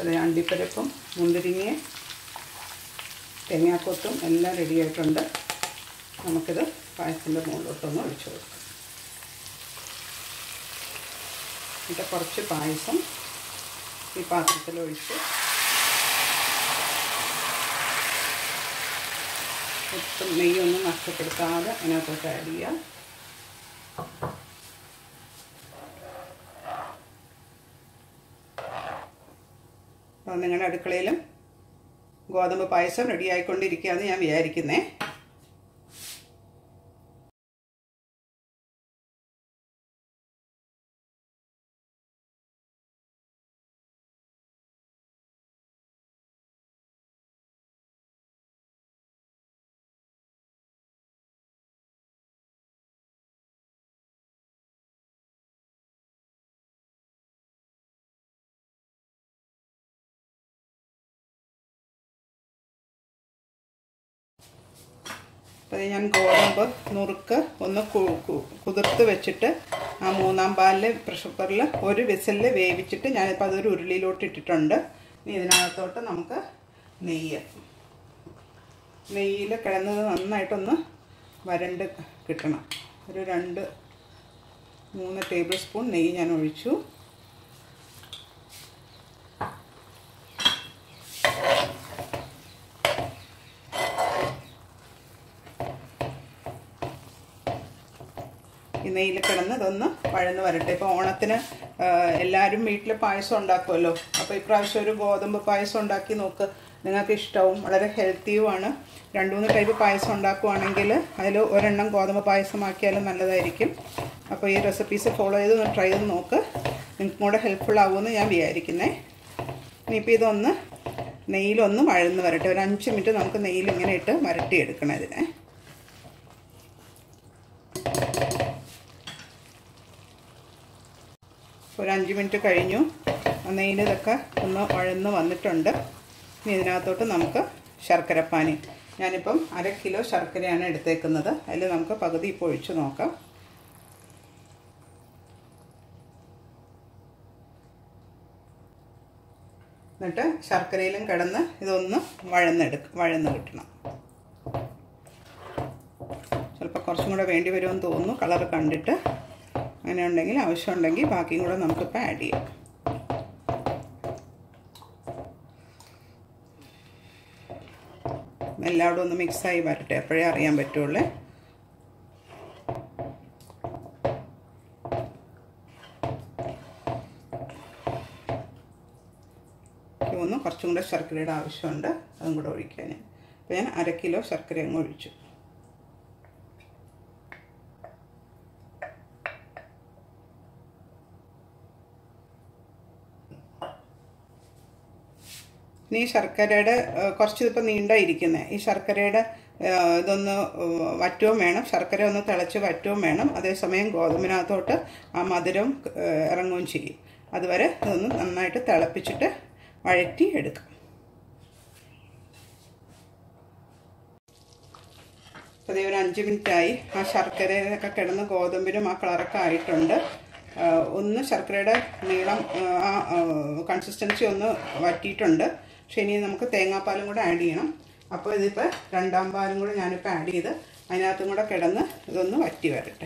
അത് അണ്ടിപ്പരിപ്പും മുന്തിരിങ്ങയും തേങ്ങാക്കൊത്തും എല്ലാം റെഡി ആയിട്ടുണ്ട് നമുക്കിത് പായസത്തിൻ്റെ മുകളിലോട്ടൊന്ന് ഒഴിച്ചു കൊടുക്കാം എന്നിട്ട് കുറച്ച് പായസം ഈ പാത്രത്തിൽ ഒഴിച്ച് ഒട്ടും നെയ്യൊന്നും നഷ്ടപ്പെടുത്താതെ അതിനകത്തോട്ട് ആഡ് ചെയ്യാം അപ്പോൾ നിങ്ങളുടെ അടുക്കളയിലും ഗോതമ്പ് പായസം റെഡി ആയിക്കൊണ്ടിരിക്കുകയെന്ന് ഞാൻ വിചാരിക്കുന്നേ അപ്പോൾ ഞാൻ ഗോതമ്പ് നുറുക്ക് ഒന്ന് കു- കു- കുതിർത്ത് വെച്ചിട്ട് ആ മൂന്നാം പാലിൽ പ്രഷർ കുക്കറിൽ ഒരു വിസലിൽ വേവിച്ചിട്ട് ഞാനിപ്പോൾ അതൊരു ഉരുളിയിലോട്ട് ഇട്ടിട്ടുണ്ട് ഇനി ഇതിനകത്തോട്ട് നമുക്ക് നെയ്യ് നെയ്യിൽ കിടന്നത് നന്നായിട്ടൊന്ന് വരണ്ട് കിട്ടണം ഒരു രണ്ട് മൂന്ന് ടേബിൾ സ്പൂൺ നെയ്യ് ഞാൻ ഒഴിച്ചു ഈ നെയ്യിൽ കിടന്ന് ഇതൊന്ന് വഴന്ന് വരട്ടെ ഇപ്പോൾ ഓണത്തിന് ആ, എല്ലാവരും വീട്ടിൽ പായസം ഉണ്ടാക്കുമല്ലോ അപ്പോൾ ഇപ്രാവശ്യം ഒരു ഗോതമ്പ് പായസം ഉണ്ടാക്കി നോക്ക് നിങ്ങൾക്ക് ഇഷ്ടവും വളരെ ഹെൽത്തിയുമാണ് രണ്ട് മൂന്ന് ടൈപ്പ് പായസം ഉണ്ടാക്കുവാണെങ്കിൽ അതിൽ ഒരെണ്ണം ഗോതമ്പ് പായസമാക്കിയാലും നല്ലതായിരിക്കും അപ്പോൾ ഈ റെസിപ്പീസ് ഫോളോ ചെയ്ത് ഒന്ന് ട്രൈ ചെയ്ത് നോക്ക് നിങ്ങൾക്കും കൂടെ ഹെൽപ്ഫുൾ ആവുമെന്ന് ഞാൻ വിചാരിക്കുന്നേ ഇനിയിപ്പോൾ ഇതൊന്ന് നെയ്യിലൊന്ന് വഴന്ന് വരട്ടെ ഒരു അഞ്ച് മിനിറ്റ് നമുക്ക് നെയ്യിൽ ഇങ്ങനെ ഇട്ട് വരട്ടിയെടുക്കണം ഇതിനെ ഒരു അഞ്ച് മിനിറ്റ് കഴിഞ്ഞു നെയ്യിൽ ഇതൊക്കെ ഒന്ന് വഴന്ന് വന്നിട്ടുണ്ട് ഇനി ഇതിനകത്തോട്ട് നമുക്ക് ശർക്കരപ്പാനി ഞാനിപ്പം അര കിലോ ശർക്കരയാണ് എടുത്തേക്കുന്നത് അതിൽ നമുക്ക് പകുതി ഇപ്പോൾ ഒഴിച്ച് നോക്കാം എന്നിട്ട് ശർക്കരയിലും കിടന്ന് ഇതൊന്ന് വഴന്നെടുക്ക വഴന്ന് കിട്ടണം ചിലപ്പോൾ കുറച്ചും കൂടെ വേണ്ടി വരുമെന്ന് തോന്നുന്നു കളർ കണ്ടിട്ട് അങ്ങനെ ഉണ്ടെങ്കിൽ ആവശ്യമുണ്ടെങ്കിൽ ബാക്കിയും കൂടെ നമുക്കിപ്പോൾ ആഡ് ചെയ്യാം എല്ലാവരും ഒന്ന് മിക്സായി വരട്ടെ അപ്പോഴേ അറിയാൻ പറ്റുള്ളൂ ഒന്ന് കുറച്ചും കൂടെ ശർക്കരയുടെ ആവശ്യമുണ്ട് അതും കൂടെ ഒഴിക്കാൻ അപ്പോൾ ഞാൻ അര കിലോ ശർക്കര അങ്ങ് ഒഴിച്ചു ഇനി ഈ ശർക്കരയുടെ ഏഹ്, കുറച്ച് ഇപ്പം നീണ്ടായിരിക്കുന്നത് ഈ ശർക്കരയുടെ ഏഹ്, ഇതൊന്ന് ഏഹ്, വറ്റുകയും വേണം ശർക്കര ഒന്ന് തിളച്ച് വറ്റുകയും വേണം അതേസമയം ഗോതമ്പിനകത്തോട്ട് ആ മധുരം ഏഹ്, ഇറങ്ങുകയും ചെയ്യും അതുവരെ ഇതൊന്ന് നന്നായിട്ട് തിളപ്പിച്ചിട്ട് വഴറ്റി എടുക്കാം അപ്പോൾ ഇതേ ഒരു അഞ്ച് മിനിറ്റായി ആ ശർക്കരയൊക്കെ കിടന്ന് ഗോതമ്പിനും ആ കളറൊക്കെ ആയിട്ടുണ്ട് ആ, ഒന്ന് ശർക്കരയുടെ നീളം ആ, ആ കൺസിസ്റ്റൻസി ഒന്ന് വറ്റിയിട്ടുണ്ട് പക്ഷെ ഇനി നമുക്ക് തേങ്ങാപ്പാലും കൂടെ ആഡ് ചെയ്യണം അപ്പോൾ ഇതിപ്പോൾ രണ്ടാം പാലും കൂടെ ഞാനിപ്പോൾ ആഡ് ചെയ്ത് അതിനകത്തും കൂടെ കിടന്ന് ഇതൊന്ന് വറ്റി വരട്ടെ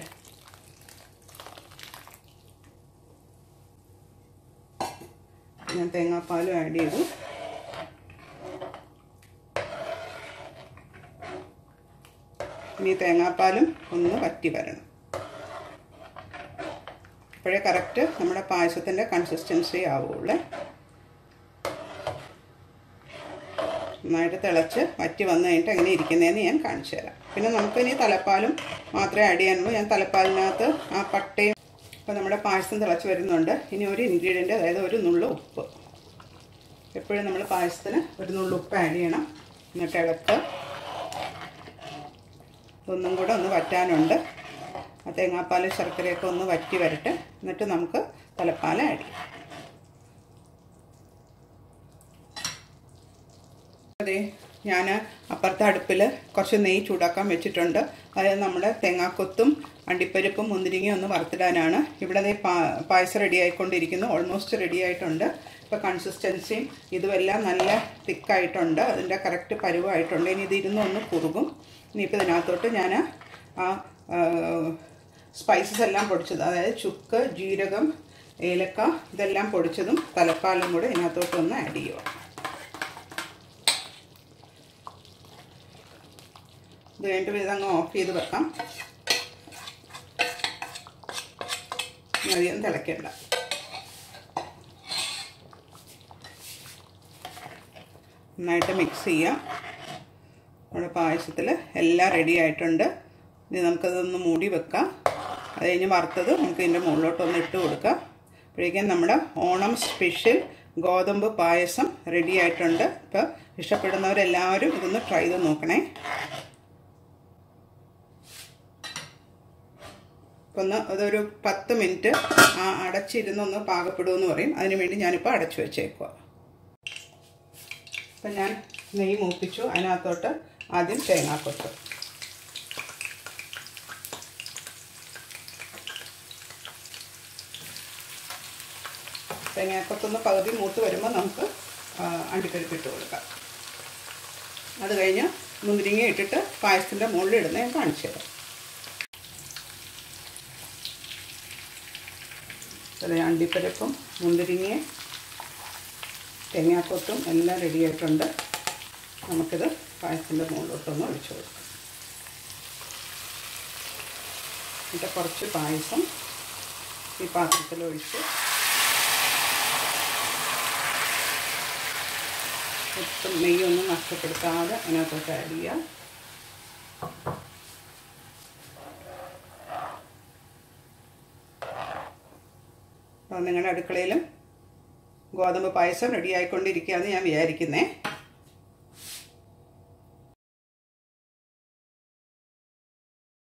ഞാൻ തേങ്ങാപ്പാലും ആഡ് ചെയ്തു ഇനി തേങ്ങാപ്പാലും ഒന്ന് വറ്റി വരണം അപ്പോഴേ കറക്റ്റ് നമ്മുടെ പായസത്തിൻ്റെ കൺസിസ്റ്റൻസി ആവുള്ളേ നന്നായിട്ട് തിളച്ച് വറ്റി വന്നു കഴിഞ്ഞിട്ട് എങ്ങനെ ഇരിക്കുന്നതെന്ന് ഞാൻ കാണിച്ചു തരാം പിന്നെ നമുക്ക് ഇനി തലപ്പാലും മാത്രമേ ആഡ് ചെയ്യാനുള്ളൂ ഞാൻ തലപ്പാലിനകത്ത് ആ പട്ടയും ഇപ്പോൾ നമ്മുടെ പായസം തിളച്ച് വരുന്നുണ്ട് ഇനി ഒരു ഇൻഗ്രീഡിയൻ്റ് അതായത് ഒരു നുള്ളു ഉപ്പ് എപ്പോഴും നമ്മൾ പായസത്തിന് ഒരു നുള്ളു ഉപ്പ് ആഡ് ചെയ്യണം എന്നിട്ട് ഇളക്കുക ഒന്നും കൂടെ ഒന്ന് വറ്റാനുണ്ട് ആ തേങ്ങാപ്പാൽ ശർക്കരയൊക്കെ ഒന്ന് വറ്റി വരട്ടെ എന്നിട്ട് നമുക്ക് തലപ്പാൽ ആഡ് ചെയ്യാം അതെ ഞാൻ അപ്പുറത്തെ അടുപ്പിൽ കുറച്ച് നെയ്യ് ചൂടാക്കാൻ വെച്ചിട്ടുണ്ട് അതായത് നമ്മുടെ തേങ്ങാക്കൊത്തും അണ്ടിപ്പരിപ്പും മുന്തിരിങ്ങയും ഒന്ന് വറുത്തിടാനാണ് ഇവിടെ ദേ പാ പായസം റെഡി ആയിക്കൊണ്ടിരിക്കുന്നു ഓൾമോസ്റ്റ് റെഡി ആയിട്ടുണ്ട് ഇപ്പോൾ കൺസിസ്റ്റൻസിയും ഇതുമെല്ലാം നല്ല തിക്കായിട്ടുണ്ട് അതിൻ്റെ കറക്റ്റ് പരുവായിട്ടുണ്ട് ഇനി ഇതിരുന്ന് ഒന്ന് കുറുകും ഇനിയിപ്പോൾ ഇതിനകത്തോട്ട് ഞാൻ ആ സ്പൈസസ് എല്ലാം പൊടിച്ചത് അതായത് ചുക്ക് ജീരകം ഏലക്ക ഇതെല്ലാം പൊടിച്ചതും തലപ്പാലും കൂടെ ഇതിനകത്തോട്ട് ഒന്ന് ആഡ് ചെയ്യുക ഇത് കഴിഞ്ഞിട്ട് ഇതങ്ങ് ഓഫ് ചെയ്ത് വെക്കാം അധികം തിളയ്ക്കണ്ട നന്നായിട്ട് മിക്സ് ചെയ്യാം നമ്മുടെ പായസത്തിൽ എല്ലാം റെഡി ആയിട്ടുണ്ട് ഇനി നമുക്കതൊന്ന് മൂടി വെക്കാം അത് കഴിഞ്ഞ് വറുത്തത് നമുക്ക് ഇതിൻ്റെ മുകളിലോട്ടൊന്ന് ഇട്ട് കൊടുക്കാം അപ്പോഴേക്കും നമ്മുടെ ഓണം സ്പെഷ്യൽ ഗോതമ്പ് പായസം റെഡി ആയിട്ടുണ്ട് ഇപ്പോൾ ഇഷ്ടപ്പെടുന്നവരെല്ലാവരും ഇതൊന്ന് ട്രൈ ചെയ്ത് നോക്കണേ ഒന്ന് അതൊരു പത്ത് മിനിറ്റ് ആ അടച്ചിരുന്നൊന്ന് പാകപ്പെടുമെന്ന് പറയും അതിന് വേണ്ടി ഞാനിപ്പോൾ അടച്ചു വെച്ചേക്കുക അപ്പം ഞാൻ നെയ്യ് മൂപ്പിച്ചു അതിനകത്തോട്ട് ആദ്യം തേങ്ങാക്കൊത്ത് തേങ്ങാക്കൊത്തൊന്ന് പകുതി മൂത്ത് വരുമ്പോൾ നമുക്ക് അണ്ടിപ്പരിപ്പ് ഇട്ട് കൊടുക്കാം അത് കഴിഞ്ഞ് മുന്തിരിങ്ങ ഇട്ടിട്ട് പായസത്തിൻ്റെ മുകളിൽ ഇടുന്ന ഞാൻ കാണിച്ചു തരാം അതിൽ അണ്ടിപ്പരിപ്പും മുന്തിരിങ്ങയും തേങ്ങാക്കൊത്തും എല്ലാം റെഡി ആയിട്ടുണ്ട് നമുക്കിത് പായസത്തിൻ്റെ മുകളിലോട്ടൊന്ന് ഒഴിച്ചു കൊടുക്കാം എന്നിട്ട് കുറച്ച് പായസം ഈ പാത്രത്തിൽ ഒഴിച്ച് ഒട്ടും നെയ്യൊന്നും നഷ്ടപ്പെടുത്താതെ അതിനകത്തോട്ട് ആഡ് ചെയ്യാം അപ്പോൾ നിങ്ങളുടെ അടുക്കളയിലും ഗോതമ്പ് പായസം റെഡി ആയിക്കൊണ്ടിരിക്കുകയെന്ന് ഞാൻ വിചാരിക്കുന്നേ